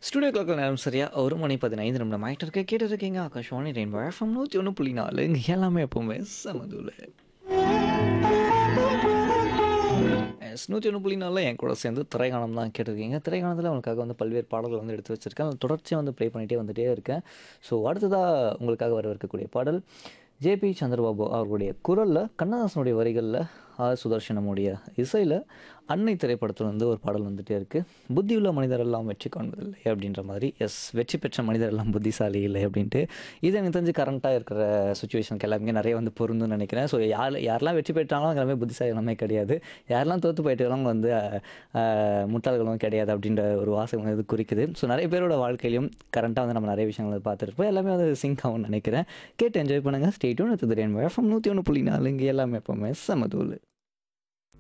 studio கிளாக்கில் நேரம் சரியாக ஒரு மணி பதினைந்து நிமிடம் ஆகிட்டு இருக்க கேட்டு இருக்கீங்க ஆகாஷ்வாணி ரெயின்போ எஃப்எம் நூற்றி ஒன்று புள்ளி நாலு இங்கே எல்லாமே எப்போவுமே சமதுல எஸ் நூற்றி ஒன்று புள்ளி நாலில் என் கூட சேர்ந்து திரைகாணம் தான் கேட்டிருக்கீங்க திரைகாணத்தில் உங்களுக்காக வந்து பல்வேறு பாடல்கள் வந்து எடுத்து வச்சிருக்கேன் அது தொடர்ச்சியாக வந்து ப்ளே பண்ணிகிட்டே வந்துகிட்டே இருக்கேன் ஸோ அடுத்ததாக உங்களுக்காக வரவிருக்கக்கூடிய பாடல் ஜேபி சந்திரபாபு அவர்களுடைய குரலில் கண்ணதாசனுடைய வரிகளில் ஆர் சுதர்ஷனமுடைய இசையில் அன்னை திரைப்படத்தில் வந்து ஒரு பாடல் வந்துகிட்டே இருக்குது புத்தியுள்ள மனிதர் எல்லாம் வெற்றி காண்பதில்லை அப்படின்ற மாதிரி எஸ் வெற்றி பெற்ற மனிதர் எல்லாம் புத்திசாலி இல்லை அப்படின்ட்டு இது எனக்கு தெரிஞ்சு கரண்ட்டாக இருக்கிற சுச்சுவேஷனுக்கு எல்லாமே நிறைய வந்து பொருந்தும்னு நினைக்கிறேன் ஸோ யார் யாரெல்லாம் வெற்றி பெற்றாலும் அவங்க எல்லாமே புத்திசாலி எல்லாமே கிடையாது யாரெல்லாம் தோற்று போயிட்டாலும் வந்து அஹ், முட்டாள்களும் கிடையாது அப்படின்ற ஒரு வாசகம் வந்து இது குறிக்குது ஸோ நிறைய பேரோட வாழ்க்கையிலும் கரண்ட்டாக வந்து நம்ம நிறைய விஷயங்களை வந்து பார்த்துருப்போம் எல்லாமே வந்து சிங்க் ஆகும்னு நினைக்கிறேன் கேட்டு என்ஜாய் பண்ணுங்கள் ஸ்டேட்யூன் திடீர்னு எஃப்எம் நூற்றி ஒன்று புள்ளி நாலு இங்கே எல்லாமே எப்போவுமே சமதூள்